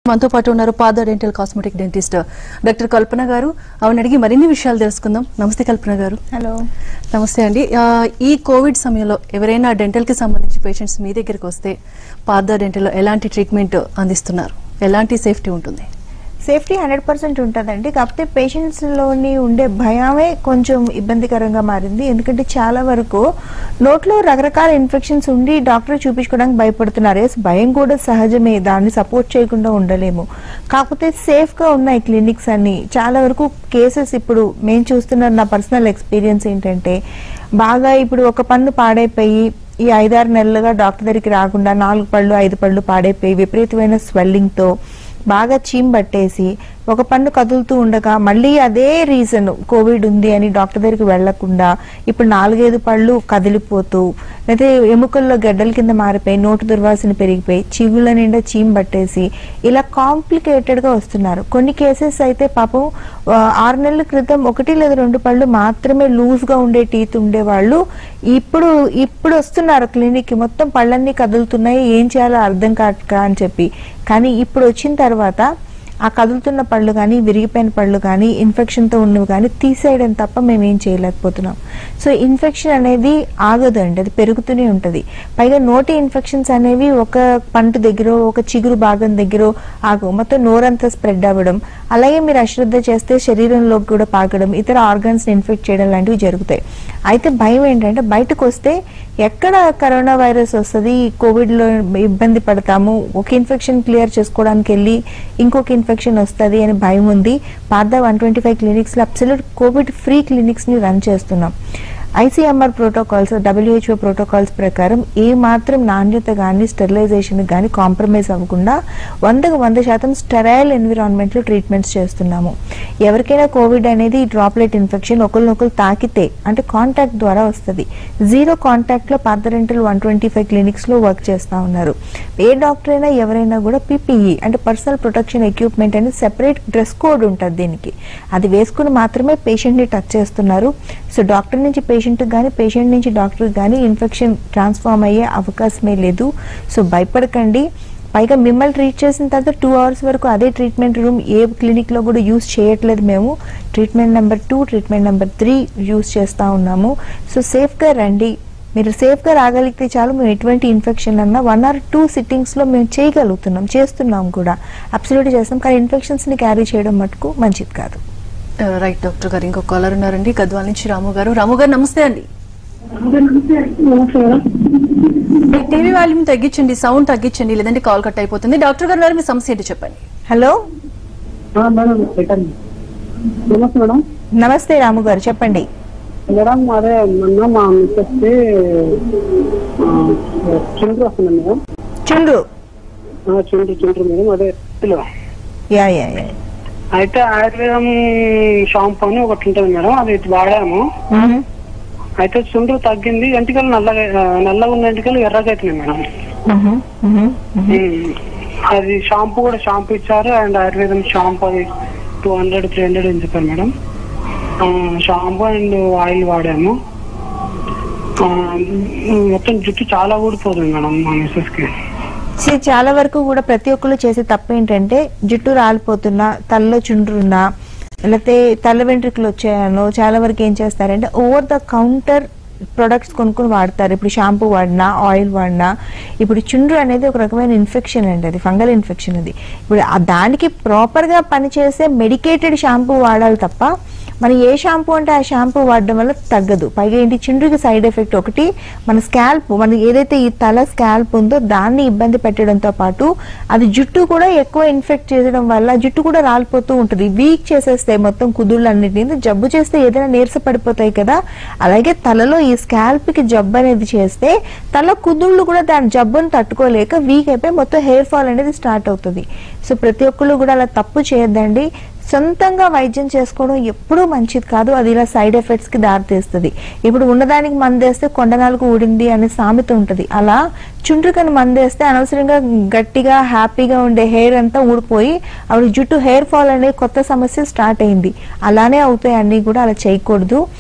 మనతో పాటు ఉన్నారు పాద dental cosmetic dentist doctor Kalpana గారు ఆవిడ అడిగి మరిన్ని విషయాలు తెలుసుకుందాం నమస్తే కల్పన గారు హలో నమస్తే అండి ఆ, ఈ కోవిడ్ సమయంలో ఎవరైనా డెంటల్ కి సంబంధించి పేషెంట్స్ మీ దగ్గరికి వస్తే పాద డెంటల్ ఎలాంటి ట్రీట్మెంట్ అందిస్తున్నారు ఎలాంటి సేఫ్టీ ఉంటుంది సేఫ్టీ హండ్రెడ్ పర్సెంట్ ఉంటుందండి కాకపోతే పేషెంట్స్లోని ఉండే భయమే కొంచెం ఇబ్బందికరంగా మారింది ఎందుకంటే చాలా వరకు నోట్లో రకరకాల ఇన్ఫెక్షన్స్ ఉండి డాక్టర్ చూపించుకోవడానికి భయపడుతున్నారు ఎస్ భయం కూడా సహజమే దాన్ని సపోర్ట్ చేయకుండా ఉండలేము కాకపోతే సేఫ్గా ఉన్నాయి క్లినిక్స్ అన్ని చాలా వరకు కేసెస్ ఇప్పుడు మేము చూస్తున్న నా పర్సనల్ ఎక్స్పీరియన్స్ ఏంటంటే బాగా ఇప్పుడు ఒక పన్ను పాడైపోయి ఈ ఐదారు నెలలుగా డాక్టర్ దగ్గరికి రాకుండా నాలుగు పళ్ళు ఐదు పళ్ళు పాడైపోయి విపరీతమైన స్వెల్లింగ్తో బాగా చీమ్ పట్టేసి ఒక పన్ను కదులుతూ ఉండగా మళ్ళీ అదే రీజన్ కోవిడ్ ఉంది అని డాక్టర్ దగ్గరికి వెళ్లకుండా ఇప్పుడు నాలుగైదు పళ్ళు కదిలిపోతూ లేకపోతే ఎముకల్లో గడ్డల కింద మారిపోయి నోటు దుర్వాసన పెరిగిపోయి చెవుల నిండా చీమ్ పట్టేసి ఇలా కాంప్లికేటెడ్ గా వస్తున్నారు కొన్ని కేసెస్ అయితే పాపం ఆ, ఆరు నెలల క్రితం ఒకటి లేదా రెండు పళ్ళు మాత్రమే లూజ్ గా ఉండే టీత్ ఉండేవాళ్ళు ఇప్పుడు ఇప్పుడు వస్తున్నారు క్లినిక్ కి మొత్తం పళ్ళన్నీ కదులుతున్నాయి ఏం చేయాలో అర్థం కాక అని చెప్పి కానీ ఇప్పుడు వచ్చిన తర్వాత ఆ కదులుతున్న పళ్ళు కానీ విరిగిపోయిన పళ్ళు కానీ ఇన్ఫెక్షన్తో ఉన్నవి కానీ తీసేయడం తప్ప మేము ఏం చేయలేకపోతున్నాం సో ఇన్ఫెక్షన్ అనేది ఆగదు అండి అది పెరుగుతూనే ఉంటుంది పైగా నోటి ఇన్ఫెక్షన్స్ అనేవి ఒక పంట దగ్గర ఒక చిగురు భాగం దగ్గర ఆగవు మొత్తం నోరంతా స్ప్రెడ్ అవ్వడం అలాగే మీరు అశ్రద్ధ చేస్తే శరీరంలోకి కూడా పాకడం ఇతర ఆర్గన్స్ ఇన్ఫెక్ట్ చేయడం లాంటివి జరుగుతాయి అయితే భయం ఏంటంటే బయటకు వస్తే ఎక్కడ కరోనా వైరస్ వస్తుంది కోవిడ్లో ఇబ్బంది పడతాము ఒక ఇన్ఫెక్షన్ క్లియర్ చేసుకోవడానికి వెళ్ళి ఇంకొక ఇన్ఫెక్షన్ వస్తుంది అని భయం ఉంది పాత వన్ ట్వంటీ ఫైవ్ క్లినిక్స్లో అబ్సల్యూట్ కోవిడ్ ఫ్రీ క్లినిక్స్ని రన్ చేస్తున్నాం ఐసీఎంఆర్ ప్రోటోకాల్స్ డబ్ల్యూహెచ్ఓ ప్రోటోకాల్స్ ప్రకారం ఏ మాత్రం నాణ్యత కానీ స్టెరిలైజేషన్ కానీ కాంప్రమైజ్ అవ్వకుండా వందకు వంద శాతం స్టెరైల్ ఎన్విరాన్మెంట్లో ట్రీట్మెంట్స్ చేస్తున్నాము ఎవరికైనా కోవిడ్ అనేది డ్రాప్లెట్ ఇన్ఫెక్షన్ ఒకరినొకరు తాకితే అంటే కాంటాక్ట్ ద్వారా వస్తుంది జీరో కాంటాక్ట్లో పార్థరెంటల్ వన్ ట్వంటీ ఫైవ్ క్లినిక్స్లో వర్క్ చేస్తూ ఉన్నారు ఏ డాక్టర్ అయినా ఎవరైనా కూడా పీపీఈ అంటే పర్సనల్ ప్రొటెక్షన్ ఎక్విప్మెంట్ అనేది సెపరేట్ డ్రెస్ కోడ్ ఉంటుంది దీనికి అది వేసుకుని మాత్రమే పేషెంట్ని టచ్ చేస్తున్నారు సో డాక్టర్ నుంచి పేషెంట్కి కానీ పేషెంట్ నుంచి డాక్టర్కి కానీ ఇన్ఫెక్షన్ ట్రాన్స్ఫార్మ్ అయ్యే అవకాశమే లేదు సో భయపడకండి పైగా మిమ్మల్ని ట్రీట్ చేసిన తర్వాత టూ అవర్స్ వరకు అదే ట్రీట్మెంట్ రూమ్ ఏ క్లినిక్లో కూడా యూస్ చేయట్లేదు మేము treatment number two treatment number three use చేస్తూ ఉన్నాము సో సేఫ్గా రండి మీరు సేఫ్గా రాగలిగితే చాలు మేము ఎటువంటి ఇన్ఫెక్షన్ అన్నా వన్ ఆర్ టూ సిట్టింగ్స్లో మేము చేయగలుగుతున్నాం చేస్తున్నాం కూడా అబ్సల్యూట్ చేస్తాం కానీ ఇన్ఫెక్షన్స్ని క్యారీ చేయడం మటుకు మంచిది కాదు ఆ, రైట్ డాక్టర్ గారు ఇంకో కాలర్ ఉన్నారండి గద్వాల నుంచి రాము గారు రాము గారు నమస్తే అండి మీ టీవీ వాల్యూమ్ తగ్గించండి సౌండ్ తగ్గించండి లేదంటే కాల్ కట్ అయిపోతుంది డాక్టర్ గారు ఉన్నారు, మీ సమస్య ఏంటి చెప్పండి హలో ఆ, మేడం పెట్టండి నమస్తే మేడం నమస్తే రాము గారు చెప్పండి మేడం అదే మొన్న మా మిస్సెస్కి చుండ్రు వస్తుంది మేడం చుండ్రు ఆ, చుండ్రు చుండ్రు మేడం అదే పిలో యా యా యా అయితే ఆయుర్వేదం షాంపూ అని ఒకటి ఉంటుంది మేడం అది వాడాము మ్మ్. అయితే చుండ్రు తగ్గింది ఎంటికలు నల్లగా ఆ, నల్లగా ఉన్న ఎంటికలు ఎర్రగా అవుతున్నాయి మేడం మ్మ్. మ్మ్. ఉమ్. అది షాంపూ కూడా షాంపూ ఇచ్చారు అండ్ ఆయుర్వేదం షాంపూ అది టూ హండ్రెడ్ త్రీ హండ్రెడ్ అని చెప్పారు మేడం ఆ, షాంపూ అండ్ ఆయిల్ వాడాము ఆ, మొత్తం జుట్టు చాలా ఊడిపోతుంది మేడం మా మిస్సెస్ కి See, చాలా వరకు కూడా ప్రతి ఒక్కరు చేసే తప్పు ఏంటంటే జుట్టు రాలిపోతున్నా తలలో చుండ్రున్నా లేకపోతే తల వెంట్రుకలు వచ్చాయనో చాలా వరకు ఏం చేస్తారంటే ఓవర్ ద కౌంటర్ ప్రొడక్ట్స్ కొనుక్కొని వాడతారు ఇప్పుడు షాంపూ వాడినా ఆయిల్ వాడినా ఇప్పుడు చుండ్రు అనేది ఒక రకమైన ఇన్ఫెక్షన్ అండి అది ఫంగల్ ఇన్ఫెక్షన్ అది ఇప్పుడు ఆ దానికి ప్రాపర్గా పనిచేసే మెడికేటెడ్ షాంపూ వాడాలి తప్ప మనం ఏ షాంపూ అంటే ఆ షాంపూ వాడడం వల్ల తగ్గదు పైగా ఏంటి చుండ్రుకి సైడ్ ఎఫెక్ట్ ఒకటి మన స్కాల్ప్ మన ఏదైతే ఈ తల స్కాల్ప్ ఉందో దాన్ని ఇబ్బంది పెట్టడంతో పాటు అది జుట్టు కూడా ఎక్కువ ఇన్ఫెక్ట్ చేయడం వల్ల జుట్టు కూడా రాలిపోతూ ఉంటుంది వీక్ చేసేస్తాయి మొత్తం కుదుళ్ళన్నిటిని జబ్బు చేస్తే ఏదైనా నీరస పడిపోతాయి కదా అలాగే తలలో ఈ స్కాల్ప్ కి జబ్బు అనేది చేస్తే తల కుదుళ్ళు కూడా దాని జబ్బును తట్టుకోలేక వీక్ అయిపోయి మొత్తం హెయిర్ ఫాల్ అనేది స్టార్ట్ అవుతుంది సో ప్రతి ఒక్కళ్ళు కూడా అలా తప్పు చేయొద్దండి సొంతంగా వైద్యం చేసుకోవడం ఎప్పుడూ మంచిది కాదు అది ఇలా సైడ్ ఎఫెక్ట్స్ కి దారితీస్తుంది ఇప్పుడు ఉన్నదానికి మందేస్తే కొండనాలకు ఊడింది అనే సామెత ఉంటుంది అలా చుండ్రుకని మందేస్తే అనవసరంగా గట్టిగా హ్యాపీగా ఉండే హెయిర్ అంతా ఊడిపోయి ఆవిడ జుట్టు హెయిర్ ఫాల్ అనే కొత్త సమస్య స్టార్ట్ అయింది అలానే అవుతాయి అన్ని కూడా అలా చేయకూడదు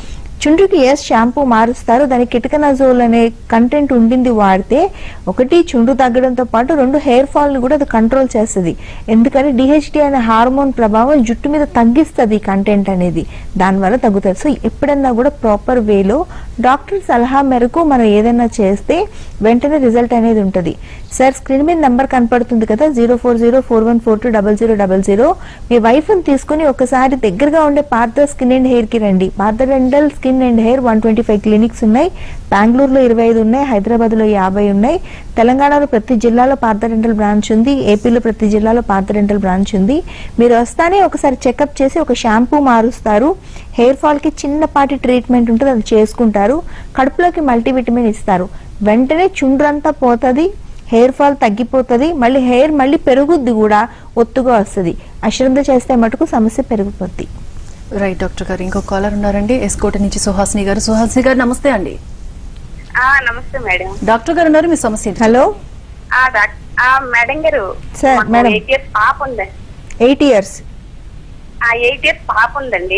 చుండ్రుకి ఎస్ షాంపూ మారుస్తారు దానికి కిటకనజోల్ అనే కంటెంట్ ఉండింది వాడితే ఒకటి చుండ్రు తగ్గడంతో పాటు రెండు హెయిర్ ఫాల్ ని కూడా అది కంట్రోల్ చేస్తుంది ఎందుకని డిహెచ్డి అనే హార్మోన్ ప్రభావం జుట్టు మీద తగ్గిస్తుంది ఈ కంటెంట్ అనేది దానివల్ల తగ్గుతుంది సో ఎప్పుడన్నా కూడా ప్రాపర్ వేలో డాక్టర్ సలహా మేరకు మనం ఏదైనా చేస్తే వెంటనే రిజల్ట్ అనేది ఉంటుంది సార్ స్క్రీన్ మీద నెంబర్ కనపడుతుంది కదా zero four zero four one four two double zero double zero మీ వైఫ్ ని తీసుకుని ఒకసారి దగ్గరగా ఉండే పార్థ స్కిన్ అండ్ హెయిర్ కి రండి Partha dental skin and hair one twenty five clinics ఉన్నాయి బెంగళూరులో ఇరవై ఐదు ఉన్నాయి హైదరాబాద్ లో యాభై ఉన్నాయి తెలంగాణలో ప్రతి జిల్లాలో పార్థ డెంటల్ బ్రాంచ్ ఉంది ఏపీలో ప్రతి జిల్లాలో పార్థ డెంటల్ బ్రాంచ్ ఉంది మీరు వస్తానే ఒకసారి చెకప్ చేసి ఒక షాంపూ మారుస్తారు హెయిర్ ఫాల్ కి చిన్నపాటి ట్రీట్మెంట్ ఉంటుంది అది చేసుకుంటారు కడుపులోకి మల్టీవిటమిన్ ఇస్తారు వెంటనే చుండ్రంతా పోతుంది హెయిర్ ఫాల్ తగ్గిపోతుంది మళ్ళీ హెయిర్ మళ్ళీ పెరుగుద్ది కూడా ఒత్తుగా వస్తుంది అశ్రద్ధ చేస్తే మటుకు సమస్య పెరిగిపోద్ది రైట్ డాక్టర్ గారు ఇంకో కాలర్ ఉన్నారండి ఎస్కోట నుంచి సుహాసిని గారు సుహాసిని గారు నమస్తే అండి ఆ నమస్తే మేడం డాక్టర్ గారు ఉన్నారు మీ సమస్య ఏంటి? హలో ఆ డాక్- ఆ మేడం గారు సార్, మాకు మేడం. ఎయిట్ ఇయర్స్ పాప ఉంది ఎయిట్ ఇయర్స్ ఆ ఎయిట్ ఇయర్స్ పాప ఉందండి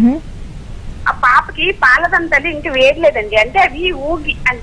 ఆ పాపకి పాలదంతాలు ఇంకా వేయలేదండి అంటే అవి ఊగి అన్-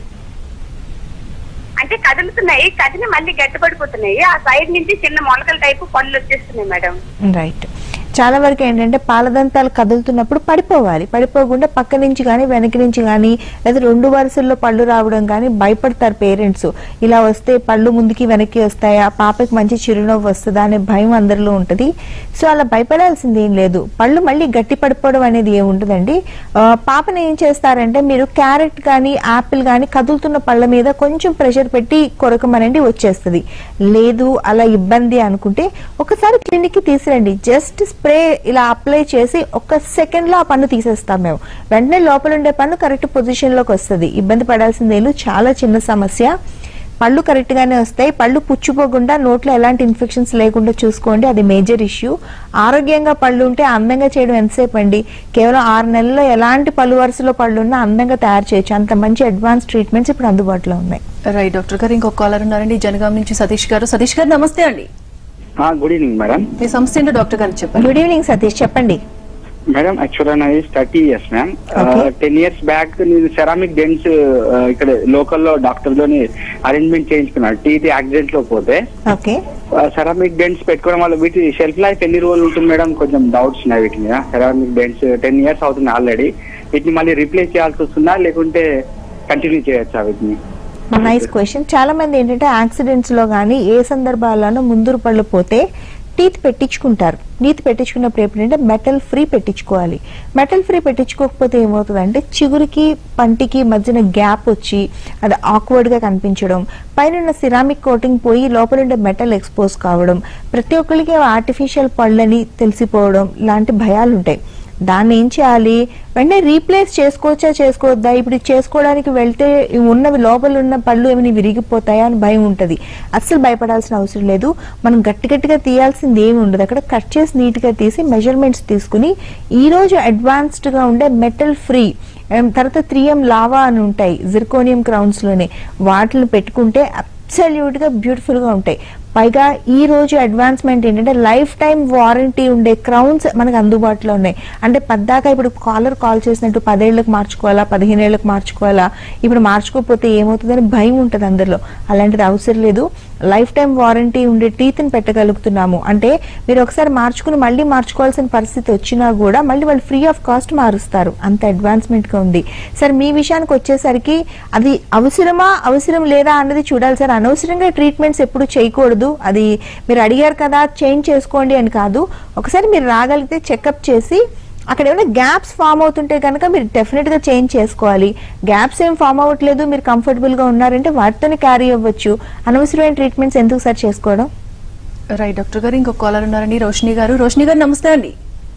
అంటే కదులుతున్నాయి కదిలి మళ్ళీ గట్టిపడిపోతున్నాయి ఆ సైడ్ నుంచి చిన్న మొలకల టైపు పళ్ళు వచ్చేస్తున్నాయి మేడం రైట్ చాలా వరకు ఏంటంటే పాలదంతాలు కదులుతున్నప్పుడు పడిపోవాలి పడిపోకుండా పక్క నుంచి కానీ వెనక నుంచి కానీ లేదా రెండు వరుసల్లో పళ్ళు రావడం కానీ భయపడతారు పేరెంట్స్ ఇలా వస్తే పళ్ళు ముందుకి వెనక్కి వస్తాయి ఆ పాపకి మంచి చిరునవ్వు వస్తుందా అనే భయం అందరిలో ఉంటుంది సో అలా భయపడాల్సింది ఏం లేదు పళ్ళు మళ్ళీ గట్టి పడిపోవడం అనేది ఏముంటుందండి ఆ, పాపని ఏం చేస్తారంటే మీరు క్యారెట్ కానీ యాపిల్ కానీ కదులుతున్న పళ్ళ మీద కొంచెం ప్రెషర్ పెట్టి కొరకమనండి వచ్చేస్తుంది లేదు అలా ఇబ్బంది అనుకుంటే ఒకసారి క్లినిక్ కి తీసురండి జస్ట్ స్ప్రే ఇలా అప్లై చేసి ఒక సెకండ్ లో ఆ పన్ను తీసేస్తాం మేము వెంటనే లోపల ఉండే పన్ను కరెక్ట్ పొజిషన్ లోకి వస్తుంది ఇబ్బంది పడాల్సిందేలు చాలా చిన్న సమస్య పళ్ళు కరెక్ట్ గానే వస్తాయి పళ్ళు పుచ్చిపోకుండా నోట్లో ఎలాంటి ఇన్ఫెక్షన్స్ లేకుండా చూసుకోండి అది మేజర్ ఇష్యూ ఆరోగ్యంగా పళ్ళు ఉంటే అందంగా చేయడం ఎంతసేపు అండి కేవలం ఆరు నెలల్లో ఎలాంటి పళ్ళు వరుసలో పళ్ళు ఉన్నా అందంగా తయారు చేయొచ్చు అంత మంచి అడ్వాన్స్ ట్రీట్మెంట్స్ ఇప్పుడు అందుబాటులో ఉన్నాయి రైట్ డాక్టర్ గారు ఇంకో కాలర్ ఉన్నారండి జనగాం నుంచి సతీష్ గారు సతీష్ గారు నమస్తే అండి గుడ్ ఈవినింగ్ మేడం మీ సమస్య ఏంటో డాక్టర్ గారికి చెప్పండి గుడ్ ఈవినింగ్ సతీష్ చెప్పండి మేడం యాక్చువల్గా నాది thirty years ma'am Okay. Ten years back నేను సెరామిక్ డెన్స్ ఇక్కడ లోకల్లో డాక్టర్ తోని అరేంజ్మెంట్ చేయించుకున్నాను టీటీ యాక్సిడెంట్ లో పోతే ఓకే సెరామిక్ డెన్స్ పెట్టుకోవడం వల్ల వీటి షెల్ఫ్ లైఫ్ ఎన్ని రోజులు ఉంటుంది మేడం కొంచెం డౌట్స్ ఉన్నాయి వీటి మీద సెరామిక్ డెన్స్ టెన్ ఇయర్స్ అవుతుంది ఆల్రెడీ వీటిని మళ్ళీ రీప్లేస్ చేయాల్సి వస్తుందా లేకుంటే కంటిన్యూ చేయొచ్చా వీటిని నైస్ క్వశ్చన్ చాలా మంది ఏంటంటే యాక్సిడెంట్స్ లో కానీ ఏ సందర్భాల్లోనూ ముందరు పళ్ళు పోతే టీత్ పెట్టించుకుంటారు టీత్ పెట్టించుకున్నప్పుడు ఏంటంటే మెటల్ ఫ్రీ పెట్టించుకోవాలి మెటల్ ఫ్రీ పెట్టించుకోకపోతే ఏమవుతుందంటే చిగురికి పంటికి మధ్యన గ్యాప్ వచ్చి అది ఆక్వర్డ్ గా కనిపించడం పైన సిరామిక్ కోటింగ్ పోయి లోపల ఉండే మెటల్ ఎక్స్పోజ్ కావడం ప్రతి ఒక్కరికి ఆర్టిఫిషియల్ పళ్ళని తెలిసిపోవడం లాంటి భయాలు ఉంటాయి దాన్ని ఏం చేయాలి వెంటనే రీప్లేస్ చేసుకోవచ్చా చేసుకోవద్దా ఇప్పుడు ఇది చేసుకోవడానికి వెళ్తే ఈ ఉన్నవి లోపల ఉన్న పళ్ళు ఏమైనా విరిగిపోతాయా అని భయం ఉంటుంది అస్సలు భయపడాల్సిన అవసరం లేదు మనం గట్టి గట్టిగా తీయాల్సింది ఏమి ఉండదు అక్కడ కట్ చేసి నీట్ గా తీసి మెజర్మెంట్స్ తీసుకుని ఈ రోజు అడ్వాన్స్డ్ గా ఉండే మెటల్ ఫ్రీ తర్వాత త్రీ ఎం లావా అని ఉంటాయి జిర్కోనియం క్రౌన్స్ లోనే వాటిని పెట్టుకుంటే అబ్సల్యూట్ గా బ్యూటిఫుల్ గా ఉంటాయి పైగా ఈ రోజు అడ్వాన్స్మెంట్ ఏంటంటే లైఫ్ టైం వారంటీ ఉండే క్రౌన్స్ మనకు అందుబాటులో ఉన్నాయి అంటే పద్దాక ఇప్పుడు కాలర్ కాల్ చేసినట్టు పదేళ్లకు మార్చుకోవాలా పదిహేను ఏళ్ళకి మార్చుకోవాలా ఇప్పుడు మార్చుకోకపోతే ఏమవుతుందని భయం ఉంటుంది అందరిలో అలాంటిది అవసరం లేదు లైఫ్ టైం వారంటీ ఉండే టీత్ని పెట్టగలుగుతున్నాము అంటే మీరు ఒకసారి మార్చుకుని మళ్ళీ మార్చుకోవాల్సిన పరిస్థితి వచ్చినా కూడా మళ్ళీ వాళ్ళు ఫ్రీ ఆఫ్ కాస్ట్ మారుస్తారు అంత అడ్వాన్స్మెంట్ గా ఉంది సార్ మీ విషయానికి వచ్చేసరికి అది అవసరమా అవసరం లేదా అన్నది చూడాలి సార్ అనవసరంగా ట్రీట్మెంట్స్ ఎప్పుడు చేయకూడదు అది మీరు అడిగారు కదా చేంజ్ చేసుకోండి అని కాదు ఒకసారి మీరు రాగలిగితే చెకప్ చేసి అక్కడ ఏమైనా గ్యాప్స్ ఫామ్ అవుతుంటే కనుక మీరు డెఫినెట్ గా చేంజ్ చేసుకోవాలి గ్యాప్స్ ఏం ఫామ్ అవ్వట్లేదు మీరు కంఫర్టబుల్ గా ఉన్నారంటే వాటితోనే క్యారీ అవ్వచ్చు అనవసరమైన ట్రీట్మెంట్స్ ఎందుకు సార్ చేసుకోవడం రైట్ డాక్టర్ గారు ఇంకో కాలర్ ఉన్నారండి రోషిని గారు రోషిని గారు నమస్తే అండి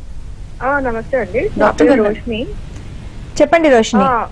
ఆ, నమస్తే అండి డాక్టర్ డాక్టర్ గారు. రోషిని చెప్పండి రోషిని ఆ,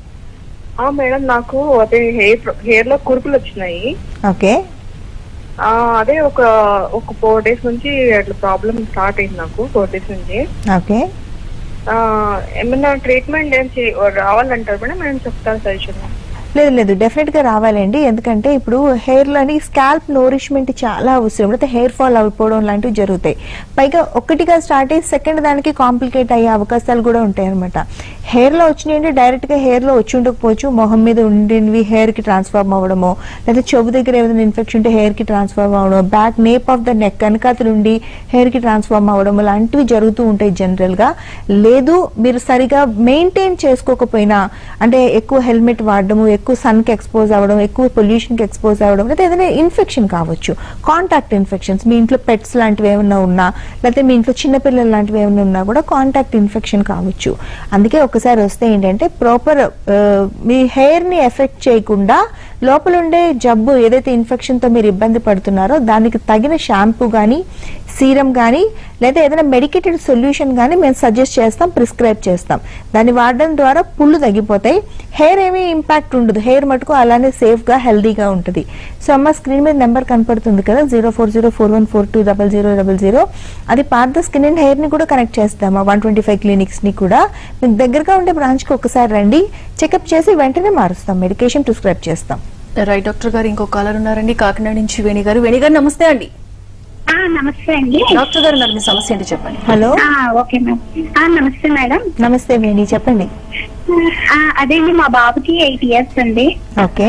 ఆ మేడం నాకు అదే హెయిర్ హెయిర్ లో కురుపులు వచ్చినాయి ఓకే ఆ, అదే ఒక ఒక ఫోర్ డేస్ నుంచి అట్లా ప్రాబ్లం స్టార్ట్ అయింది నాకు ఫోర్ డేస్ నుంచి ఓకే ఆ, ఏమన్నా ట్రీట్మెంట్ ఏం చే- రావాలంటారు మేడం మేము చెప్తాను సజెషన్ లేదు లేదు డెఫినెట్ గా రావాలండి ఎందుకంటే ఇప్పుడు హెయిర్ లోని స్కాల్ప్ నోరిష్మెంట్ చాలా అవసరం అయితే హెయిర్ ఫాల్ అయిపోవడం లాంటివి జరుగుతాయి పైగా ఒకటిగా స్టార్ట్ అయ్యి సెకండ్ దానికి కాంప్లికేట్ అయ్యే అవకాశాలు కూడా ఉంటాయి అనమాట హెయిర్ లో వచ్చినాయంటే డైరెక్ట్ గా హెయిర్ లో వచ్చి ఉండకపోవచ్చు మొహం మీద ఉండినవి హెయిర్ కి ట్రాన్స్ఫార్మ్ అవ్వడమో లేదా చెవు దగ్గర ఏదైనా ఇన్ఫెక్షన్ ఉంటే హెయిర్ కి ట్రాన్స్ఫార్మ్ అవ్వడం back nape of the neck వెనకాతల నుండి హెయిర్ కి ట్రాన్స్ఫార్మ్ అవ్వడం లాంటివి జరుగుతూ ఉంటాయి జనరల్ గా లేదు మీరు సరిగా మెయింటైన్ చేసుకోకపోయినా అంటే ఎక్కువ హెల్మెట్ వాడడము ఎక్కువ సన్ కి ఎక్స్పోజ్ అవ్వడం ఎక్కువ పొల్యూషన్ కి ఎక్స్పోజ్ అవ్వడం లేదా ఏదైనా ఇన్ఫెక్షన్ కావచ్చు కాంటాక్ట్ ఇన్ఫెక్షన్స్ మీ ఇంట్లో పెట్స్ లాంటివి ఏమైనా ఉన్నా లేకపోతే మీ ఇంట్లో చిన్నపిల్లలు లాంటివి ఏమైనా ఉన్నా కూడా కాంటాక్ట్ ఇన్ఫెక్షన్ కావచ్చు అందుకే ఒకసారి వస్తే ఏంటంటే ప్రాపర్ మీ హెయిర్ ని ఎఫెక్ట్ చేయకుండా లోపల ఉండే జబ్బు ఏదైతే ఇన్ఫెక్షన్ తో మీరు ఇబ్బంది పడుతున్నారో దానికి తగిన షాంపూ గానీ సీరం కానీ లేదా ఏదైనా మెడికేటెడ్ సొల్యూషన్ కానీ మేము సజెస్ట్ చేస్తాం ప్రిస్క్రైబ్ చేస్తాం దాన్ని వాడడం ద్వారా పుళ్ళు తగ్గిపోతాయి హెయిర్ ఏమీ ఇంపాక్ట్ ఉండదు హెయిర్ మటుకు అలానే సేఫ్ గా హెల్దీగా ఉంటుంది సో అమ్మ స్క్రీన్ మీద నెంబర్ కనపడుతుంది కదా zero four zero four one four two double zero double zero అది పాత స్కిన్ అండ్ హెయిర్ ని కూడా కనెక్ట్ చేస్తాం వన్ ట్వంటీ ఫైవ్ క్లినిక్స్ ని కూడా మీకు దగ్గరగా ఉండే బ్రాంచ్ కి ఒకసారి రండి చెకప్ చేసి వెంటనే మారుస్తాం మెడికేషన్ ప్రిస్క్రైబ్ చేస్తాం రైట్ డాక్టర్ గారు ఇంకో కాలర్ ఉన్నారండి కాకినాడ నుంచి వేణి గారు వేణి గారు నమస్తే అండి ఆ, నమస్తే అండి డాక్టర్ గారు ఉన్నారు మీ సమస్య ఏంటి చెప్పండి హలో ఆ, ఓకే మేడం ఆ, నమస్తే మేడం నమస్తే వేణి చెప్పండి ఆ, అదేండి మా బాబుకి ఎయిట్ ఇయర్స్ అండి ఓకే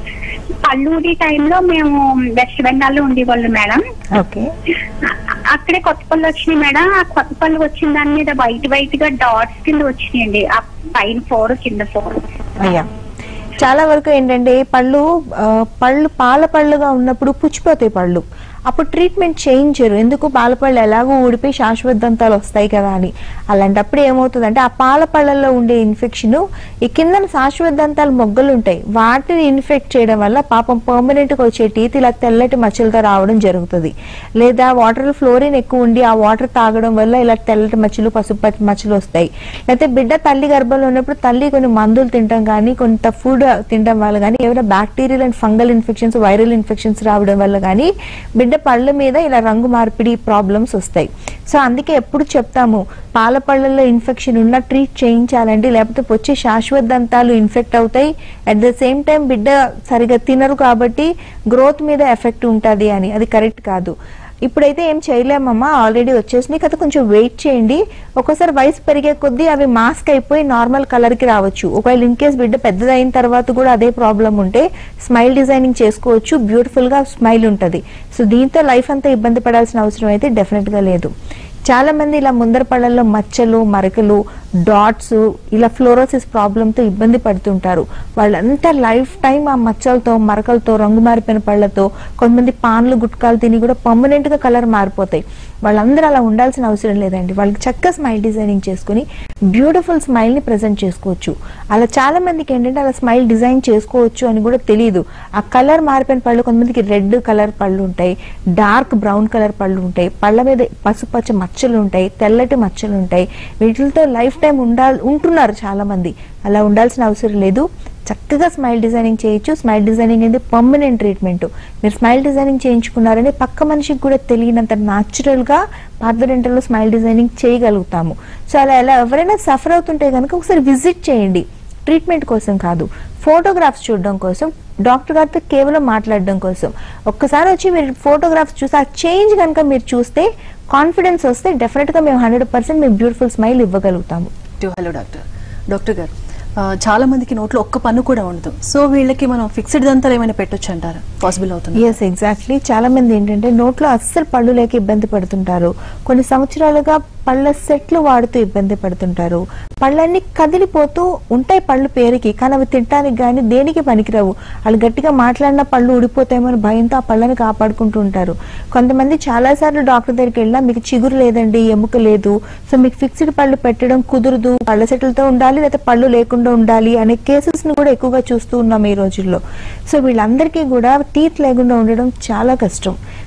పల్లూరి టైంలో మేము వెస్ట్ బెంగాల్ లో ఉండేవాళ్ళు మేడం ఓకే అ- అక్కడే కొత్త పళ్ళు వచ్చినాయి మేడం ఆ కొత్త పళ్ళు వచ్చిన దాని మీద వైట్ వైట్ గా డాట్స్ కింద వచ్చినాయండి ఆ పైన ఫోర్ కింద ఫోర్ అయ్యా చాలా వరకు ఏంటంటే పళ్ళు ఆ, పళ్ళు పాల పళ్ళుగా ఉన్నప్పుడు పుచ్చిపోతాయి పళ్ళు అప్పుడు ట్రీట్మెంట్ చేయించరు ఎందుకు పాల పళ్ళు ఎలాగో ఊడిపోయి శాశ్వత దంతాలు వస్తాయి కదా అని అలాంటప్పుడు ఏమవుతుందంటే ఆ పాల పళ్ళల్లో ఉండే ఇన్ఫెక్షన్ ఈ కింద శాశ్వత దంతాలు మొగ్గలు ఉంటాయి వాటిని ఇన్ఫెక్ట్ చేయడం వల్ల పాపం పర్మనెంట్ గా వచ్చే టీత్ ఇలా తెల్లటి మచ్చలుగా రావడం జరుగుతుంది లేదా వాటర్ ఫ్లోరిన్ ఎక్కువ ఉండి ఆ వాటర్ తాగడం వల్ల ఇలా తెల్లటి మచ్చలు పసుపు పచ్చ మచ్చలు వస్తాయి లేకపోతే బిడ్డ తల్లి గర్భంలో ఉన్నప్పుడు తల్లి కొన్ని మందులు తినడం కానీ కొంత ఫుడ్ తినడం వల్ల కానీ ఏమైనా bacterial and fungal infections viral infections రావడం వల్ల కానీ బిడ్డ పళ్ళ మీద ఇలా రంగు మార్పిడి ప్రాబ్లమ్స్ వస్తాయి సో అందుకే ఎప్పుడు చెప్తాము పాల పళ్ళల్లో ఇన్ఫెక్షన్ ఉన్న ట్రీట్ చేయించాలండి లేకపోతే వచ్చే శాశ్వత దంతాలు ఇన్ఫెక్ట్ అవుతాయి అట్ ద సేమ్ టైం బిడ్డ సరిగా తినరు కాబట్టి గ్రోత్ మీద ఎఫెక్ట్ ఉంటుంది అని అది కరెక్ట్ కాదు ఇప్పుడైతే ఏం చేయలేమమ్మా ఆల్రెడీ వచ్చేసినాయి కదా కొంచెం వెయిట్ చేయండి ఒక్కోసారి వయసు పెరిగే కొద్దీ అవి మాస్క్ అయిపోయి నార్మల్ కలర్ కి రావచ్చు ఒకవేళ ఇన్ కేస్ బిడ్డ పెద్దదైన తర్వాత కూడా అదే ప్రాబ్లం ఉంటే స్మైల్ డిజైనింగ్ చేసుకోవచ్చు బ్యూటిఫుల్ గా స్మైల్ ఉంటుంది సో దీంతో లైఫ్ అంతా ఇబ్బంది పడాల్సిన అవసరం అయితే డెఫినెట్ గా లేదు చాలా మంది ఇలా ముందర పళ్ళల్లో మచ్చలు మరకలు డాట్స్ ఇలా ఫ్లోరోసిస్ ప్రాబ్లంతో ఇబ్బంది పడుతుంటారు వాళ్ళంతా లైఫ్ టైం ఆ మచ్చలతో మరకలతో రంగు మారిపోయిన పళ్ళతో కొంతమంది పాన్లు గుట్కాలు తిని కూడా పర్మనెంట్ గా కలర్ మారిపోతాయి వాళ్ళందరూ అలా ఉండాల్సిన అవసరం లేదండి వాళ్ళకి చక్కగా స్మైల్ డిజైనింగ్ చేసుకుని బ్యూటిఫుల్ స్మైల్ ని ప్రెజెంట్ చేసుకోవచ్చు అలా చాలా మందికి ఏంటంటే అలా స్మైల్ డిజైన్ చేసుకోవచ్చు అని కూడా తెలియదు ఆ కలర్ మారిపోయిన పళ్ళు కొంతమందికి రెడ్ కలర్ పళ్ళు ఉంటాయి డార్క్ బ్రౌన్ కలర్ పళ్ళు ఉంటాయి పళ్ళ మీద పసుపచ్చ మచ్చలు ఉంటాయి తెల్లటి మచ్చలు ఉంటాయి వీటితో లైఫ్ టైం ఉండాలి ఉంటున్నారు చాలా మంది అలా ఉండాల్సిన అవసరం లేదు చక్కగా స్మైల్ డిజైనింగ్ చేయొచ్చు స్మైల్ డిజైనింగ్ అనేది పర్మనెంట్ ట్రీట్మెంట్ మీరు స్మైల్ డిజైనింగ్ చేయించుకున్నారని పక్క మనిషికి కూడా తెలియనంత న్యాచురల్ గా పార్థడెంటల్లో స్మైల్ డిజైనింగ్ చేయగలుగుతాము సో అలా ఎలా ఎవరైనా సఫర్ అవుతుంటే కనుక ఒకసారి విజిట్ చేయండి ట్రీట్మెంట్ కోసం కాదు ఫోటోగ్రాఫ్స్ చూడడం కోసం డాక్టర్ గారితో కేవలం మాట్లాడడం కోసం ఒక్కసారి వచ్చి మీరు ఫోటోగ్రాఫ్స్ చూసి ఆ చేంజ్ కనుక మీరు చూస్తే కాన్ఫిడెన్స్ వస్తే డెఫినెట్ గా మేము హండ్రెడ్ పర్సెంట్ మేము బ్యూటిఫుల్ స్మైల్ ఇవ్వగలుగుతాము హలో డాక్టర్ డాక్టర్ గారు ఆ, చాలా మందికి నోట్లో ఒక్క పన్ను కూడా ఉండదు సో వీళ్ళకి మనం ఫిక్స్డ్ దంతాలు ఏమైనా పెట్టొచ్చు అంటారా పాసిబుల్ అవుతుంది ఎస్ ఎగ్జాక్ట్లీ చాలా మంది ఏంటంటే నోట్లో అస్సలు పళ్ళు లేక ఇబ్బంది పడుతుంటారు కొన్ని సంవత్సరాలుగా పళ్ళ సెట్లు వాడుతూ ఇబ్బంది పడుతుంటారు పళ్ళన్నీ కదిలిపోతూ ఉంటాయి పళ్ళు పేరుకి కానీ అవి తినడానికి కానీ దేనికి పనికిరావు వాళ్ళు గట్టిగా మాట్లాడిన పళ్ళు ఊడిపోతాయేమో భయంతో ఆ పళ్ళని కాపాడుకుంటూ ఉంటారు కొంతమంది చాలా సార్లు డాక్టర్ దగ్గరికి వెళ్ళినా మీకు చిగురు లేదండి ఎముక లేదు సో మీకు ఫిక్స్డ్ పళ్ళు పెట్టడం కుదరదు పళ్ళ సెట్లతో ఉండాలి లేకపోతే పళ్ళు లేకుండా ఉండాలి అనే కేసెస్ ని కూడా ఎక్కువగా చూస్తూ ఉన్నాం ఈ రోజుల్లో సో వీళ్ళందరికీ కూడా టీత్ లేకుండా ఉండడం చాలా కష్టం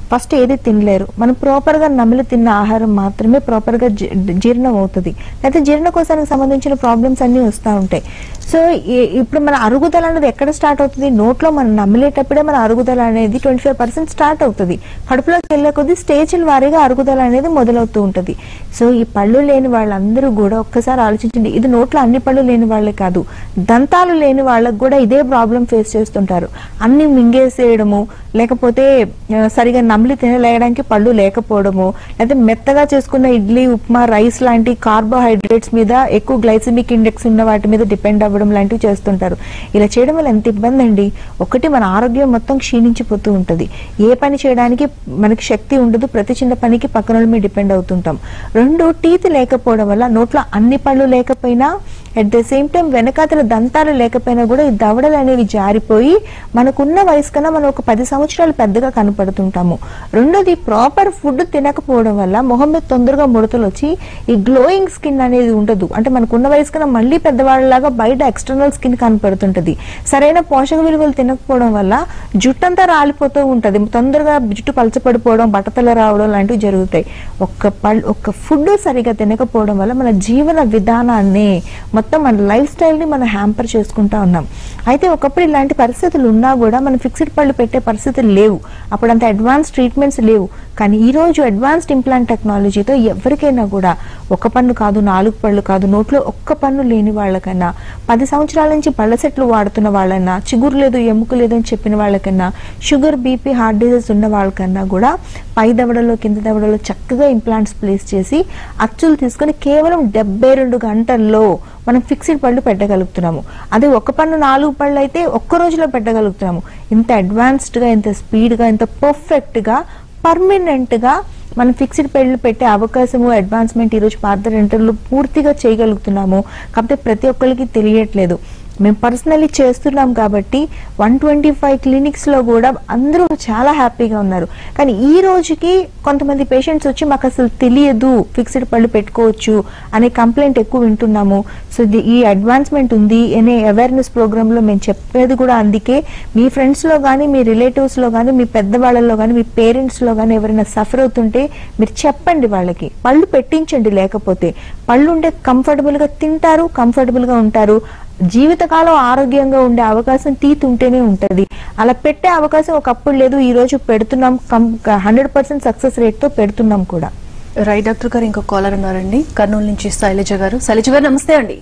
ఫస్ట్ ఏది తినలేరు మనం ప్రాపర్ గా నమిలి తిన్న ఆహారం మాత్రమే ప్రాపర్ గా జీ- జీర్ణం అవుతుంది అయితే జీర్ణకోశానికి సంబంధించిన ప్రాబ్లమ్స్ అన్ని వస్తూ ఉంటాయి సో ఈ- ఇప్పుడు మన అరుగుదల అనేది ఎక్కడ స్టార్ట్ అవుతుంది నోట్లో మనం నమిలేటప్పుడే మన అరుగుదల అనేది ట్వంటీ ఫైవ్ పర్సెంట్ స్టార్ట్ అవుతుంది కడుపులోకి వెళ్ళే కొద్దీ స్టేజ్ల వారీగా అరుగుదల అనేది మొదలవుతూ ఉంటుంది సో ఈ పళ్ళు లేని వాళ్ళందరూ కూడా ఒక్కసారి ఆలోచించండి ఇది నోట్లో అన్ని పళ్ళు లేని వాళ్ళే కాదు దంతాలు లేని వాళ్ళకు కూడా ఇదే ప్రాబ్లం ఫేస్ చేస్తుంటారు అన్ని మింగేసేయడము లేకపోతే ఆ, సరిగా నమిలి తినలేయడానికి పళ్ళు లేకపోవడము లేకపోతే మెత్తగా చేసుకున్న ఇడ్లీ ఉప్మా రైస్ లాంటి కార్బోహైడ్రేట్స్ మీద ఎక్కువ గ్లైసమిక్ ఇండెక్స్ ఉన్న వాటి మీద డిపెండ్ అవ్వడం లాంటివి చేస్తుంటారు ఇలా చేయడం వల్ల ఎంత ఇబ్బంది అండి ఒకటి మన ఆరోగ్యం మొత్తం క్షీణించిపోతూ ఉంటుంది ఏ పని చేయడానికి మనకి శక్తి ఉండదు ప్రతి చిన్న పనికి పక్కన వాళ్ళ మీద డిపెండ్ అవుతుంటాం రెండు టీత్ లేకపోవడం వల్ల నోట్లో అన్ని పళ్ళు లేకపోయినా అట్ ద సేమ్ టైం వెనకాతల దంతాలు లేకపోయినా కూడా ఈ దవడలు అనేవి జారిపోయి మనకున్న వయసు కన్నా మనం ఒక పది సంవత్సరాలు పెద్దగా కనపడుతుంటాము రెండోది ప్రాపర్ ఫుడ్ తినకపోవడం వల్ల మొహం మీద తొందరగా ముడతలు వచ్చి ఈ గ్లోయింగ్ స్కిన్ అనేది ఉండదు అంటే మనకున్న వయసు కన్నా మళ్ళీ పెద్దవాళ్ళలాగా బయట ఎక్స్టర్నల్ స్కిన్ కనపడుతుంటది సరైన పోషక విలువలు తినకపోవడం వల్ల జుట్టంతా రాలిపోతూ ఉంటది తొందరగా జుట్టు పలచపడిపోవడం బట్టతల రావడం లాంటివి జరుగుతాయి ఒక్క పల్ ఒక్క ఫుడ్ సరిగా తినకపోవడం వల్ల మన జీవన విధానాన్ని మొత్తం మన లైఫ్ స్టైల్ ని మనం హ్యాంపర్ చేసుకుంటా ఉన్నాం అయితే ఒకప్పుడు ఇలాంటి పరిస్థితులు ఉన్నా కూడా మనం ఫిక్స్డ్ పళ్ళు పెట్టే పరిస్థితులు లేవు అప్పుడు అంత అడ్వాన్స్ ట్రీట్మెంట్స్ లేవు కానీ ఈ రోజు అడ్వాన్స్డ్ ఇంప్లాంట్ టెక్నాలజీతో ఎవరికైనా కూడా ఒక పన్ను కాదు నాలుగు పళ్ళు కాదు నోట్లో ఒక్క పన్ను లేని వాళ్ళకన్నా పది సంవత్సరాల నుంచి పళ్ళ సెట్లు వాడుతున్న వాళ్ళన్నా చిగురు లేదు ఎముక లేదు అని చెప్పిన వాళ్ళకన్నా షుగర్ బీపీ హార్ట్ డిజీజ్ ఉన్న వాళ్ళకన్నా కూడా పై దవడలో కింద దవడలో చక్కగా ఇంప్లాంట్స్ ప్లేస్ చేసి అచ్చులు తీసుకొని కేవలం డెబ్బై రెండు గంటల్లో మనం ఫిక్స్డ్ పళ్ళు పెట్టగలుగుతున్నాము అదే ఒక పన్ను నాలుగు పళ్ళు అయితే ఒక్క రోజులో పెట్టగలుగుతున్నాము ఇంత అడ్వాన్స్డ్ గా ఇంత స్పీడ్ గా ఇంత పర్ఫెక్ట్ గా పర్మనెంట్ గా మనం ఫిక్స్డ్ పెళ్లి పెట్టే అవకాశము అడ్వాన్స్మెంట్ ఈరోజు పార్థ డెంటల్లో పూర్తిగా చేయగలుగుతున్నాము కాకపోతే ప్రతి ఒక్కరికి తెలియట్లేదు మేము పర్సనల్లీ చేస్తున్నాం కాబట్టి వన్ ట్వంటీ ఫైవ్ క్లినిక్స్ లో కూడా అందరూ చాలా హ్యాపీగా ఉన్నారు కానీ ఈ రోజుకి కొంతమంది పేషెంట్స్ వచ్చి మాకు అసలు తెలియదు ఫిక్స్డ్ పళ్ళు పెట్టుకోవచ్చు అనే కంప్లైంట్ ఎక్కువ వింటున్నాము సో ఇది ఈ అడ్వాన్స్మెంట్ ఉంది అనే అవేర్నెస్ ప్రోగ్రామ్ లో మేము చెప్పేది కూడా అందుకే మీ ఫ్రెండ్స్ లో కానీ మీ రిలేటివ్స్ లో కానీ మీ పెద్దవాళ్ళలో కానీ మీ పేరెంట్స్ లో కానీ ఎవరైనా సఫర్ అవుతుంటే మీరు చెప్పండి వాళ్ళకి పళ్ళు పెట్టించండి లేకపోతే పళ్ళు ఉంటే కంఫర్టబుల్ గా తింటారు కంఫర్టబుల్ గా ఉంటారు జీవితకాలం ఆరోగ్యంగా ఉండే అవకాశం టీత్ ఉంటేనే ఉంటది అలా పెట్టే అవకాశం ఒకప్పుడు లేదు ఈ రోజు పెడుతున్నాం హండ్రెడ్ పర్సెంట్ సక్సెస్ రేట్ తో పెడుతున్నాం కూడా రైట్ డాక్టర్ గారు ఇంకో కాలర్ ఉన్నారండి కర్నూలు నుంచి శైలజ గారు శైలజ గారు నమస్తే అండి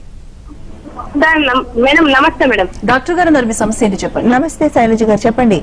మేడం నమస్తే మేడం డాక్టర్ గారు ఉన్నారు మీ సమస్య ఏంటి చెప్పండి నమస్తే శైలజ గారు చెప్పండి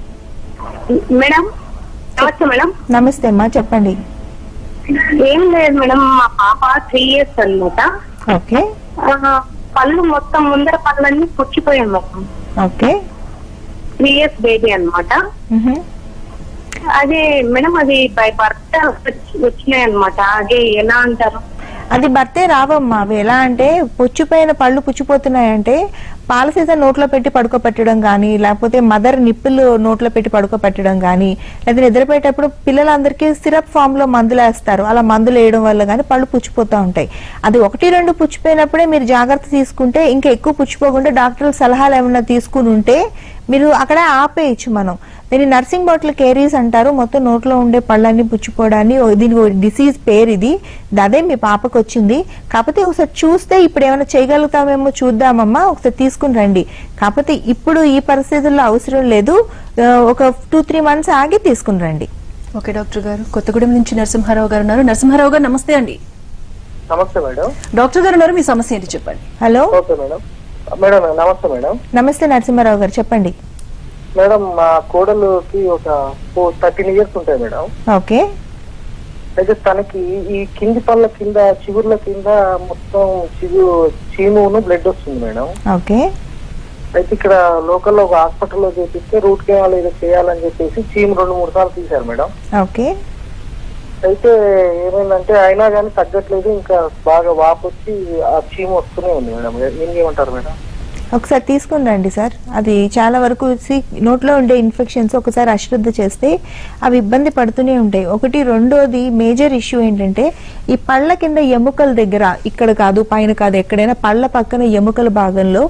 మేడం నమస్తే మేడం నమస్తే అమ్మా చెప్పండి ఏం లేదు మేడం మా పాప త్రీ ఇయర్స్ అనమాట ఓకే పళ్ళు మొత్తం ముందర పళ్ళన్నీ పుచ్చిపోయాయి madam okay three years baby అన్నమాట మ్హూ. అదే మేడం అది బై బర్త్ వచ్చినాయి అనమాట అదే ఎలా అంటారు అది భర్తే రావమ్మా అవి ఎలా అంటే పుచ్చిపోయిన పళ్ళు పుచ్చిపోతున్నాయంటే పాల సీజన్ నోట్లో పెట్టి పడుకోబెట్టడం కానీ లేకపోతే మదర్ నిప్పులు నోట్లో పెట్టి పడుకోబెట్టడం కానీ లేదా నిద్రపోయేటప్పుడు పిల్లలందరికీ సిరప్ ఫామ్ లో మందులు వేస్తారు అలా మందులు వేయడం వల్ల కానీ పళ్ళు పుచ్చిపోతూ ఉంటాయి అది ఒకటి రెండు పుచ్చిపోయినప్పుడే మీరు జాగ్రత్త తీసుకుంటే ఇంకా ఎక్కువ పుచ్చిపోకుండా డాక్టర్ల సలహాలు ఏమైనా తీసుకుని ఉంటే మీరు అక్కడ ఆపేయచ్చు మనం దీన్ని నర్సింగ్ బాటిల్ కేరీస్ అంటారు మొత్తం నోట్లో ఉండే పళ్ళన్నీ పుచ్చిపోవడాన్ని ఓ- దీని డిసీజ్ పేరు ఇది అదే మీ పాపకు వచ్చింది కాకపోతే ఒకసారి చూస్తే ఇప్పుడు ఏమైనా చేయగలుగుతామేమో చూద్దామమ్మా ఒకసారి తీసుకుని రండి కాకపోతే ఇప్పుడు ఈ పరిస్థితుల్లో అవసరం లేదు ఆ, ఒక టూ త్రీ మంత్స్ ఆగి తీసుకుని రండి ఓకే డాక్టర్ గారు కొత్తగూడెం నుంచి నరసింహారావు గారు ఉన్నారు నరసింహారావు గారు నమస్తే అండి నమస్తే మేడం డాక్టర్ గారు ఉన్నారు మీ సమస్య ఏంటి చెప్పండి హలో ఓకే మేడం మేడం నమస్తే మేడం నమస్తే నరసింహారావు గారు చెప్పండి మేడం మా కోడలుకి ఒక ఫోర్ థర్టీన్ ఇయర్స్ ఉంటాయి మేడం ఓకే అయితే తనకి ఈ కింది పళ్ళ కింద చిగుర్ల కింద మొత్తం చిగు చీమును బ్లడ్ వస్తుంది మేడం ఓకే అయితే ఇక్కడ లోకల్లో ఒక హాస్పిటల్లో చేపిస్తే రూట్ కెనాల్ ఏదో చేయాలని చెప్పేసి చీము రెండు మూడు సార్లు తీశారు మేడం ఓకే అయితే ఏమైందంటే అయినా కానీ తగ్గట్లేదు ఇంకా బాగా వాపు వచ్చి ఆ చీము వస్తూనే ఉంది మేడం ఏం చేయమంటారు మేడం ఒకసారి తీసుకుని రండి సార్ అది చాలా వరకు సి- నోట్లో ఉండే ఇన్ఫెక్షన్స్ ఒకసారి అశ్రద్ధ చేస్తే అవి ఇబ్బంది పడుతూనే ఉంటాయి ఒకటి రెండోది మేజర్ ఇష్యూ ఏంటంటే ఈ పళ్ళ కింద ఎముకల దగ్గర ఇక్కడ కాదు పైన కాదు ఎక్కడైనా పళ్ళ పక్కన ఎముకల భాగంలో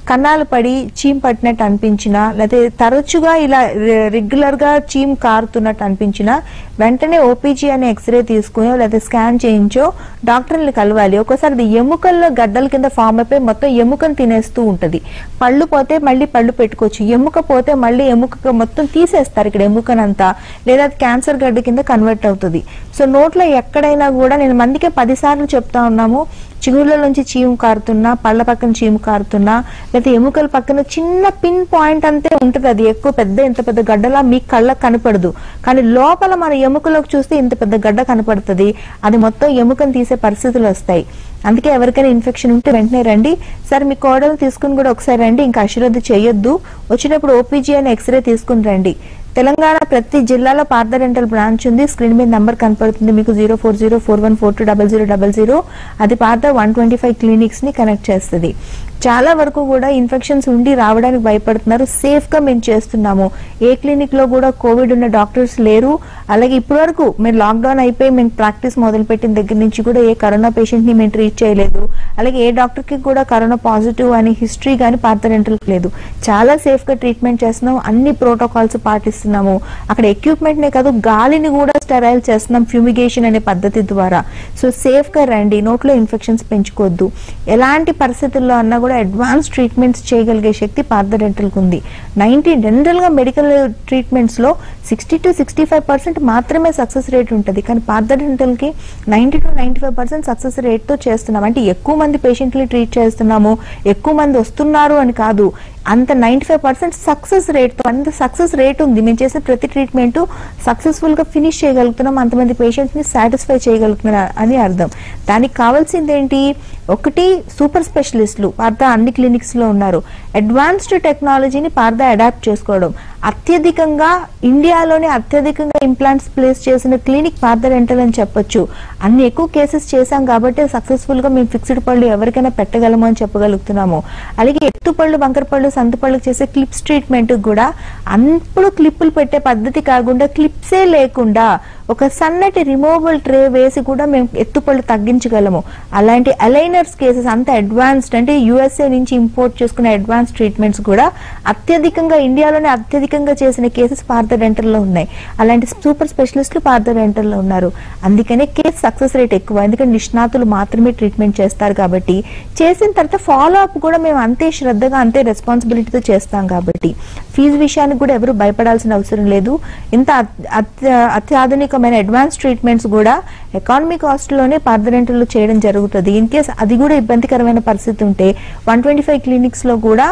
కన్నాలు పడి చీమ్ పట్టినట్టు అనిపించినా లేకపోతే తరచుగా ఇలా రెగ్యులర్ గా చీమ్ కారుతున్నట్టు అనిపించినా వెంటనే ఓపీజీ అనే ఎక్స్రే తీసుకుని లేకపోతే స్కాన్ చేయించో డాక్టర్ని కలవాలి ఒక్కోసారి అది ఎముకల్లో గడ్డల కింద ఫామ్ అయిపోయి మొత్తం ఎముకను తినేస్తూ ఉంటది పళ్ళు పోతే మళ్ళీ పళ్ళు పెట్టుకోవచ్చు ఎముక పోతే మళ్ళీ ఎముక మొత్తం తీసేస్తారు ఇక్కడ ఎముకనంతా లేదా అది క్యాన్సర్ గడ్డ కింద కన్వర్ట్ అవుతుంది సో నోట్లో ఎక్కడైనా కూడా నేను మందికే పదిసార్లు చెప్తా ఉన్నాము చిగుళ్ళ నుంచి చీము కారుతున్నా పళ్ళ పక్కన చీము కారుతున్నా లేకపోతే ఎముకల పక్కన చిన్న పిన్ పాయింట్ అంతే ఉంటుంది అది ఎక్కువ పెద్ద ఇంత పెద్ద గడ్డలా మీ కళ్ళకు కనపడదు కానీ లోపల మన ఎముకలోకి చూస్తే ఇంత పెద్ద గడ్డ కనపడుతుంది అది మొత్తం ఎముకను తీసే పరిస్థితులు వస్తాయి అందుకే ఎవరికైనా ఇన్ఫెక్షన్ ఉంటే వెంటనే రండి సార్ మీ కోడలు తీసుకుని కూడా ఒకసారి రండి ఇంకా అశ్రద్ధ చేయొద్దు వచ్చినప్పుడు ఓపీజీ అని ఎక్స్రే తీసుకుని రండి తెలంగాణ ప్రతి జిల్లాలో పార్థ డెంటల్ బ్రాంచ్ ఉంది స్క్రీన్ మీద నంబర్ కనపడుతుంది మీకు zero four zero four one four two double zero double zero అది Partha one twenty five clinics ని కనెక్ట్ చేస్తుంది చాలా వరకు కూడా ఇన్ఫెక్షన్స్ ఉండి రావడానికి భయపడుతున్నారు సేఫ్ గా మేము చేస్తున్నాము ఏ క్లినిక్ లో కూడా కోవిడ్ ఉన్న డాక్టర్స్ లేరు అలాగే ఇప్పటి వరకు మేము లాక్డౌన్ అయిపోయి మేము ప్రాక్టీస్ మొదలుపెట్టిన దగ్గర నుంచి కూడా ఏ కరోనా పేషెంట్ ని మేము ట్రీట్ చేయలేదు అలాగే ఏ డాక్టర్ కి కూడా కరోనా పాజిటివ్ అని హిస్టరీ కానీ పార్థరెంటల్ లేదు చాలా సేఫ్ గా ట్రీట్మెంట్ చేస్తున్నాం అన్ని ప్రోటోకాల్స్ పాటిస్తున్నాము అక్కడ ఎక్విప్మెంట్ నే కాదు గాలిని కూడా స్టెరైల్ చేస్తున్నాం ఫ్యూమిగేషన్ అనే పద్ధతి ద్వారా సో సేఫ్ గా రండి నోట్లో ఇన్ఫెక్షన్స్ పెంచుకోవద్దు ఎలాంటి పరిస్థితుల్లో అన్నా కూడా అడ్వాన్స్ ట్రీట్మెంట్స్ చేయగలిగే శక్తి పార్థ డెంటల్ కు ఉంది నైన్టీ జనరల్ గా మెడికల్ ట్రీట్మెంట్స్ లో sixty to sixty five percent మాత్రమే సక్సెస్ రేట్ ఉంటుంది కానీ పార్థ డెంటల్ కి ninety to ninety five percent success rate తో చేస్తున్నాం అంటే ఎక్కువ మంది పేషెంట్లు ట్రీట్ చేస్తున్నాము ఎక్కువ మంది వస్తున్నారు అని కాదు అంత ninety five percent success rate తో అంత సక్సెస్ రేట్ ఉంది మేము చేసే ప్రతి ట్రీట్మెంట్ సక్సెస్ఫుల్ గా ఫినిష్ చేయగలుగుతున్నాం అంతమంది పేషెంట్స్ ని సాటిస్ఫై చేయగలుగుతున్నారు అని అర్థం దానికి కావాల్సింది ఏంటి ఒకటి సూపర్ స్పెషలిస్టులు పార్థ అన్ని క్లినిక్స్ లో ఉన్నారు అడ్వాన్స్డ్ టెక్నాలజీని పార్థ అడాప్ట్ చేసుకోవడం అత్యధికంగా ఇండియాలోనే అత్యధికంగా ఇంప్లాంట్స్ ప్లేస్ చేసిన క్లినిక్ పార్థ డెంటల్ అని చెప్పొచ్చు అన్ని ఎక్కువ కేసెస్ చేశాం కాబట్టి సక్సెస్ఫుల్ గా మేము ఫిక్స్డ్ పళ్ళు ఎవరికైనా పెట్టగలము అని చెప్పగలుగుతున్నాము అలాగే ఎత్తు పళ్ళు బంకర పళ్ళు సంత పళ్ళకి చేసే క్లిప్స్ ట్రీట్మెంట్ కూడా అప్పుడు క్లిప్పులు పెట్టే పద్ధతి కాకుండా క్లిప్సే లేకుండా ఒక సన్నటి రిమూవబుల్ ట్రే వేసి కూడా మేము ఎత్తుపళ్ళు తగ్గించగలము అలాంటి అలైనర్స్ కేసెస్ అంత అడ్వాన్స్డ్ అంటే యుఎస్ఏ నుంచి ఇంపోర్ట్ చేసుకునే అడ్వాన్స్ ట్రీట్మెంట్స్ కూడా అత్యధికంగా ఇండియాలోనే అత్యధికంగా చేసిన కేసెస్ పార్థ డెంటల్ లో ఉన్నాయి అలాంటి సూపర్ స్పెషలిస్టులు పార్థ డెంటల్ లో ఉన్నారు అందుకనే కేసు సక్సెస్ రేట్ ఎక్కువ ఎందుకంటే నిష్ణాతులు మాత్రమే ట్రీట్మెంట్ చేస్తారు కాబట్టి చేసిన తర్వాత ఫాలో అప్ కూడా మేము అంతే శ్రద్ధగా అంతే రెస్పాన్సిబిలిటీతో చేస్తాం కాబట్టి ఫీజు విషయానికి కూడా ఎవరు భయపడాల్సిన అవసరం లేదు ఇంత అత్- అత్య- అత్యాధునికమైన అడ్వాన్స్ ట్రీట్మెంట్స్ కూడా ఎకానమీ కాస్ట్ లోనే పార్థరెంటల్లో చేయడం జరుగుతుంది ఇన్ కేస్ అది కూడా ఇబ్బందికరమైన పరిస్థితి ఉంటే వన్ ట్వంటీ ఫైవ్ క్లినిక్స్ లో కూడా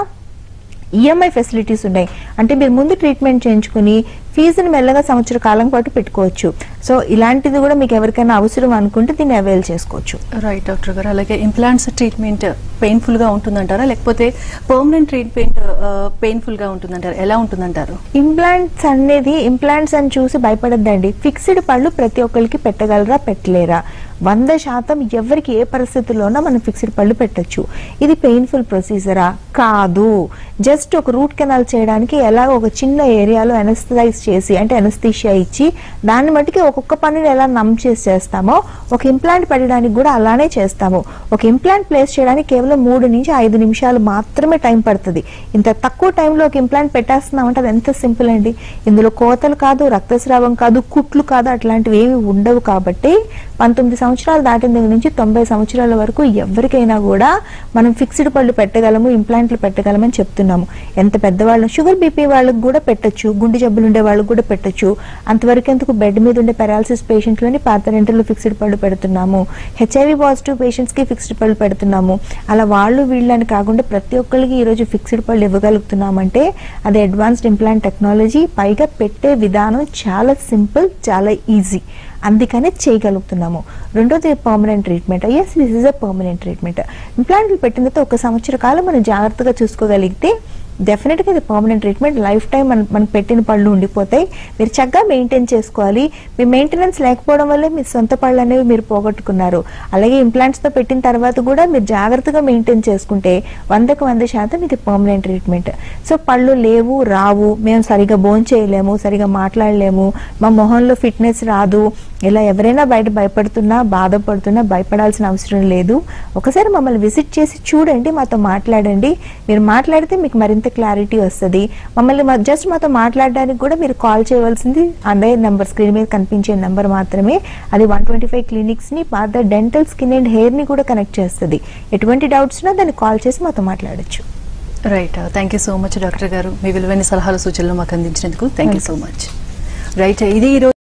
ఈఎంఐ ఫెసిలిటీస్ ఉన్నాయి అంటే మీరు ముందు ట్రీట్మెంట్ చేయించుకుని ఫీజుని మెల్లగా సంవత్సర కాలం పాటు పెట్టుకోవచ్చు సో ఇలాంటిది కూడా మీకు ఎవరికైనా అవసరం అనుకుంటే దీన్ని అవైల్ చేసుకోవచ్చు రైట్ డాక్టర్ గారు అలాగే ఇంప్లాంట్స్ ట్రీట్మెంట్ పెయిన్ఫుల్ గా ఉంటుందంటారా లేకపోతే పర్మనెంట్ ట్రీట్మెంట్ పెయిన్ఫుల్ గా ఉంటుందంటారా ఎలా ఉంటుందంటారు ఇంప్లాంట్స్ అనేది ఇంప్లాంట్స్ అని చూసి భయపడద్దండి ఫిక్స్డ్ పళ్ళు ప్రతి ఒక్కరికి పెట్టగలరా పెట్టలేరా వంద శాతం ఎవరికి ఏ పరిస్థితుల్లోనా మనం ఫిక్స్డ్ పళ్ళు పెట్టొచ్చు ఇది పెయిన్ఫుల్ ప్రొసీజరా కాదు జస్ట్ ఒక రూట్ కెనాల్ చేయడానికి ఎలా ఒక చిన్న ఏరియాలో ఎనస్థైజ్ చేసి అంటే ఎనస్థీషియా ఇచ్చి దాన్ని మట్టుకి ఒక్కొక్క పనిని ఎలా నమ్ చేసి చేస్తామో ఒక ఇంప్లాంట్ పెట్టడానికి కూడా అలానే చేస్తాము ఒక ఇంప్లాంట్ ప్లేస్ చేయడానికి కేవలం మూడు నుంచి ఐదు నిమిషాలు మాత్రమే టైం పడుతుంది ఇంత తక్కువ టైంలో ఒక ఇంప్లాంట్ పెట్టేస్తున్నాం అంటే అది ఎంత సింపుల్ అండి ఇందులో కోతలు కాదు రక్తస్రావం కాదు కుట్లు కాదు అట్లాంటివి ఏమి ఉండవు కాబట్టి పంతొమ్మిది సంవత్సరాలు దాటిన దగ్గర నుంచి తొంభై సంవత్సరాల వరకు ఎవరికైనా కూడా మనం ఫిక్స్డ్ పళ్ళు పెట్టగలము ఇంప్లాంట్లు పెట్టగలమని చెప్తున్నాము ఎంత పెద్దవాళ్ళు షుగర్ బీపీ వాళ్ళకి కూడా పెట్టొచ్చు గుండె జబ్బులు ఉండే వాళ్ళకి కూడా పెట్టొచ్చు అంతవరకు ఎందుకు బెడ్ మీద ఉండే పెరాలసిస్ పేషెంట్లని పాతరెంటల్లో ఫిక్స్డ్ పళ్ళు పెడుతున్నాము హెచ్ఐవి పాజిటివ్ పేషెంట్స్ కి ఫిక్స్డ్ పళ్ళు పెడుతున్నాము అలా వాళ్ళు వీళ్ళని కాకుండా ప్రతి ఒక్కరికి ఈ రోజు ఫిక్స్డ్ పళ్ళు ఇవ్వగలుగుతున్నామంటే అది అడ్వాన్స్డ్ ఇంప్లాంట్ టెక్నాలజీ పైగా పెట్టే విధానం చాలా సింపుల్ చాలా ఈజీ అందుకనే చేయగలుగుతున్నాము రెండోది permanent treatment yes this is a permanent treatment ఇంప్లాంట్లు పెట్టిన తర్వాత ఒక సంవత్సర కాలం మనం జాగ్రత్తగా చూసుకోగలిగితే డెఫినెట్గా ఇది పర్మనెంట్ ట్రీట్మెంట్ లైఫ్ టైం మన మనకు పెట్టిన పళ్ళు ఉండిపోతాయి మీరు చక్కగా మెయింటైన్ చేసుకోవాలి మీ మెయింటెనెన్స్ లేకపోవడం వల్లే మీ సొంత పళ్ళు అనేవి మీరు పోగొట్టుకున్నారు అలాగే ఇంప్లాంట్స్తో పెట్టిన తర్వాత కూడా మీరు జాగ్రత్తగా మెయింటైన్ చేసుకుంటే వందకు వంద శాతం ఇది పర్మనెంట్ ట్రీట్మెంట్ సో పళ్ళు లేవు రావు మేము సరిగా భోజనం చేయలేము సరిగా మాట్లాడలేము మా మొహంలో ఫిట్నెస్ రాదు ఇలా ఎవరైనా బయట భయపడుతున్నా బాధపడుతున్నా భయపడాల్సిన అవసరం లేదు ఒకసారి మమ్మల్ని విజిట్ చేసి చూడండి మాతో మాట్లాడండి మీరు మాట్లాడితే మీకు మరింత క్లారిటీ వస్తుంది మమ్మల్ని జస్ట్ మాతో మాట్లాడడానికి కూడా మీరు కాల్ చేయవలసింది అదే నెంబర్ స్క్రీన్ మీద కనిపించే నెంబర్ మాత్రమే అది వన్ ట్వంటీ ఫైవ్ క్లినిక్స్ని పాత డెంటల్ స్కిన్ అండ్ హెయిర్ని కూడా కనెక్ట్ చేస్తుంది ఎటువంటి డౌట్స్ ఉన్నా దాన్ని కాల్ చేసి మాతో మాట్లాడొచ్చు right thank you so much doctor గారు మీ విలువైన సలహాలు సూచనలు మాకు అందించినందుకు thank you so much right ఇది ఈరోజు